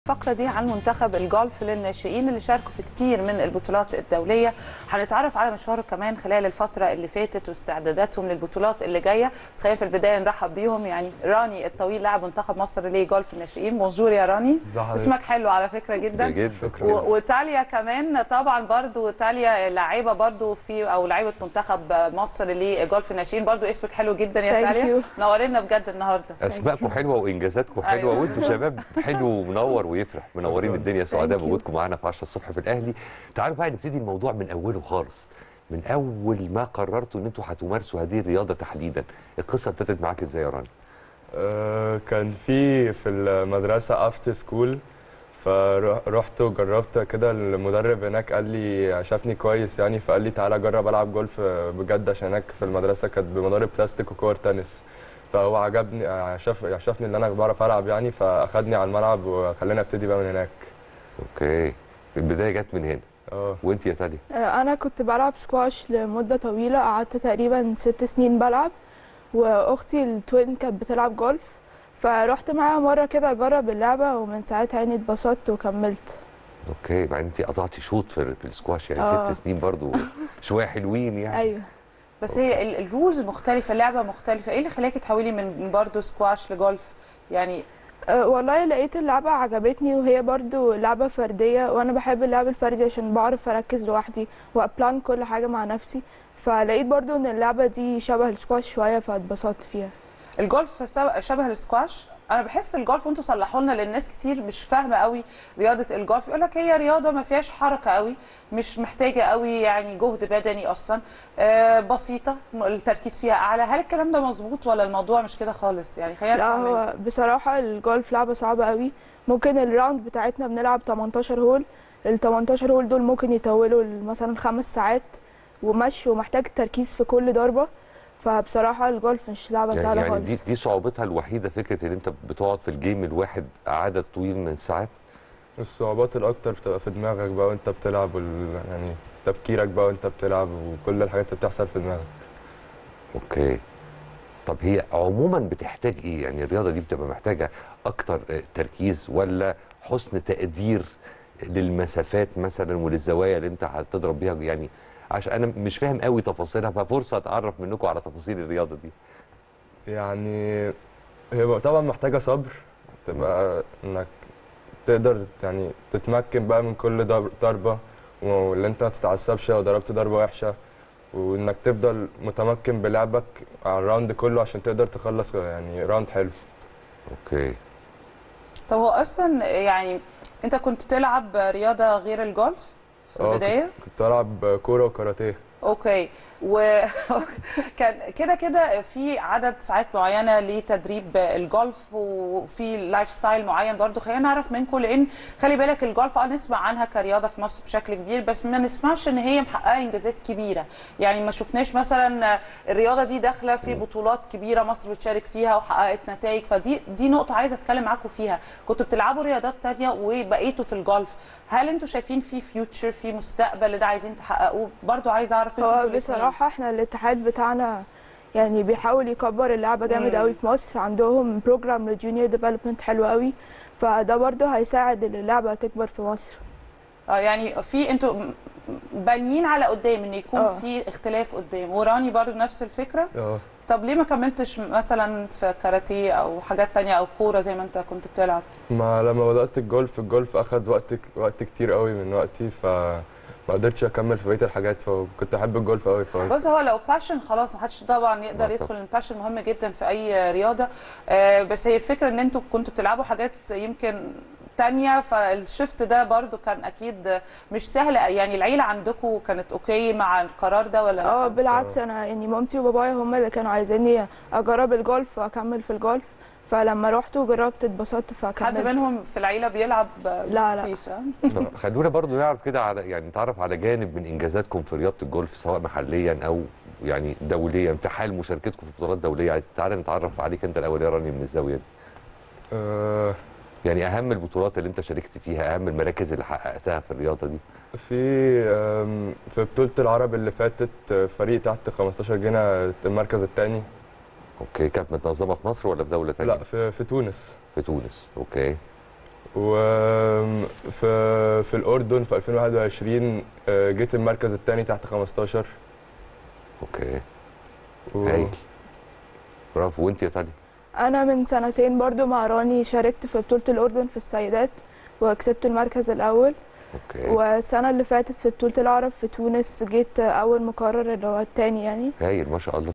الفقرة دي عن منتخب الجولف للناشئين اللي شاركوا في كتير من البطولات الدولية هنتعرف على مشواره كمان خلال الفترة اللي فاتت واستعداداتهم للبطولات اللي جاية بس خلينا في البداية نرحب بيهم يعني راني الطويل لاعب منتخب مصر لجولف الناشئين بونجور يا راني صح اسمك حلو على فكرة جدا جدا و- وتاليا كمان طبعا برضو تاليا لاعيبه برضو في او لاعيبه منتخب مصر لجولف الناشئين برضو اسمك حلو جدا يا Thank تاليا you. نورنا بجد النهارده اسماءكم حلوه وانجازاتكم حلوه أيوة. وانتم شباب حلو ومنور ويفرح منورين شكراً. الدنيا سعداء Thank you. بوجودكم معانا في 10 الصبح في الاهلي تعالوا بقى نبتدي الموضوع من اوله خالص من اول ما قررتوا ان انتوا هتمارسوا هذه الرياضه تحديدا القصه ابتدت معاك ازاي يا راني آه، كان في في المدرسة افتر سكول فرحت وجربت كده المدرب هناك قال لي شافني كويس يعني فقال لي تعالى جرب العب جولف بجد عشان هناك في المدرسة كانت بمضارب بلاستيك وكور تنس فهو عجبني آه، شاف شافني ان انا بعرف العب يعني فاخدني على الملعب وخلاني ابتدي بقى من هناك اوكي البدايه جت من هنا اه وانت يا تاليا آه، انا كنت بلعب سكواش لمده طويله قعدت تقريبا ست سنين بلعب واختي التوين كانت بتلعب جولف فرحت معاها مره كده اجرب اللعبه ومن ساعتها يعني اتبسطت وكملت اوكي مع ان انت قطعتي شوط في, في السكواش يعني آه. ست سنين برضو شويه حلوين يعني ايوه بس هي ال- الرولز مختلفه اللعبه مختلفه ايه اللي خلاكي تحولي من برضو سكواش لجولف يعني أه والله لقيت اللعبة عجبتني وهي برضو لعبة فردية وأنا بحب اللعب الفردي عشان بعرف أركز لوحدي وأبلان كل حاجة مع نفسي فلقيت برضو إن اللعبة دي شبه السكواش شوية فاتبسطت فيها الجولف سب- شبه السكواش انا بحس الجولف وانتوا صلحوا لنا لان ناس كتير مش فاهمه قوي رياضه الجولف يقول لك هي رياضه ما فيهاش حركه قوي مش محتاجه قوي يعني جهد بدني اصلا آه بسيطه م- التركيز فيها اعلى هل الكلام ده مظبوط ولا الموضوع مش كده خالص يعني خلينا لا نسمع منك. هو بصراحة الجولف لعبة صعبة قوي ممكن الراوند بتاعتنا بنلعب 18 هول ال 18 هول دول ممكن يطولوا مثلا خمس ساعات ومشي ومحتاج تركيز في كل ضربة فبصراحة الجولف مش لعبة يعني, سهلة يعني دي خالص دي صعوبتها الوحيده فكره ان انت بتقعد في الجيم الواحد عدد طويل من الساعات الصعوبات الاكتر بتبقى في دماغك بقى وانت بتلعب وال... يعني تفكيرك بقى وانت بتلعب وكل الحاجات اللي بتحصل في دماغك اوكي طب هي عموما بتحتاج ايه يعني الرياضه دي بتبقى محتاجه اكتر آه، تركيز ولا حسن تقدير للمسافات مثلا وللزوايا اللي انت هتضرب بيها يعني عشان انا مش فاهم قوي تفاصيلها ففرصه اتعرف منكم على تفاصيل الرياضه دي يعني هي بقى طبعا محتاجة صبر تبقى انك تقدر يعني تتمكن بقى من كل ضرب- ضربة واللي انت ما تتعصبش لو ضربت ضربة وحشة وانك تفضل متمكن بلعبك على الراوند كله عشان تقدر تخلص يعني راوند حلو اوكي طب هو اصلا يعني انت كنت بتلعب رياضه غير الجولف في اه، البدايه كنت- كنت بلعب كورة وكاراتيه اوكي وكان كده كده في عدد ساعات معينه لتدريب الجولف وفي لايف ستايل معين برضو خلينا نعرف منكم لان خلي بالك الجولف اه نسمع عنها كرياضه في مصر بشكل كبير بس ما نسمعش ان هي محققه انجازات كبيره يعني ما شفناش مثلا الرياضه دي داخله في بطولات كبيره مصر بتشارك فيها وحققت نتائج فدي دي نقطه عايزه اتكلم معاكم فيها كنتوا بتلعبوا رياضات تانية وبقيتوا في الجولف هل انتوا شايفين في فيوتشر في مستقبل ده عايزين تحققوه برضو عايزه اعرف منكم هو انتوا الاتنين. بصراحة احنا الاتحاد بتاعنا يعني بيحاول يكبر اللعبة جامد مم. قوي في مصر عندهم بروجرام للجونيور ديفلوبمنت حلو قوي فده برضه هيساعد ان اللعبة تكبر في مصر اه يعني في انتوا م- بانيين على قدام ان يكون اه. في اختلاف قدام وراني برضو نفس الفكره اه طب ليه ما كملتش مثلا في كاراتيه او حاجات تانية او كوره زي ما انت كنت بتلعب ما لما بدأت الجولف الجولف أخد وقت وقت كتير قوي من وقتي فما قدرتش أكمل في بقية الحاجات فكنت أحب الجولف قوي ف بص هو لو باشن خلاص ما حدش طبعا يقدر اه يدخل طبعا. الباشن مهم جدا في اي رياضه آه بس هي الفكره ان انتوا كنتوا بتلعبوا حاجات يمكن تانية فالشفت ده برضو كان اكيد مش سهل يعني العيله عندكم كانت اوكي مع القرار ده ولا اه لا؟ بالعكس انا يعني مامتي وبابايا هم اللي كانوا عايزيني اجرب الجولف واكمل في الجولف فلما رحت وجربت اتبسطت فكملت حد منهم في العيله بيلعب لا لا مفيش، ها؟ طب خلونا برضو نعرف كده على يعني نتعرف على جانب من انجازاتكم في رياضه الجولف سواء محليا او يعني دوليا في حال مشاركتكم في بطولات دوليه يعني تعالى نتعرف عليك انت الاول يا راني من الزاويه دي آه، يعني اهم البطولات اللي انت شاركت فيها اهم المراكز اللي حققتها في الرياضه دي في آم، في بطولة العرب اللي فاتت آه، فريق تحت 15 جنيه المركز الثاني اوكي كانت متنظمه في مصر ولا في دوله ثانيه لا في في تونس في تونس اوكي وفي في الأردن في 2021 آه، جيت المركز الثاني تحت 15 اوكي و... هايل برافو وانت يا تالي انا من سنتين برضو مع راني شاركت في بطولة الاردن في السيدات وكسبت المركز الاول اوكي والسنة اللي فاتت في بطولة العرب في تونس جيت اول مقرر اللي هو التاني يعني هايل ما شاء الله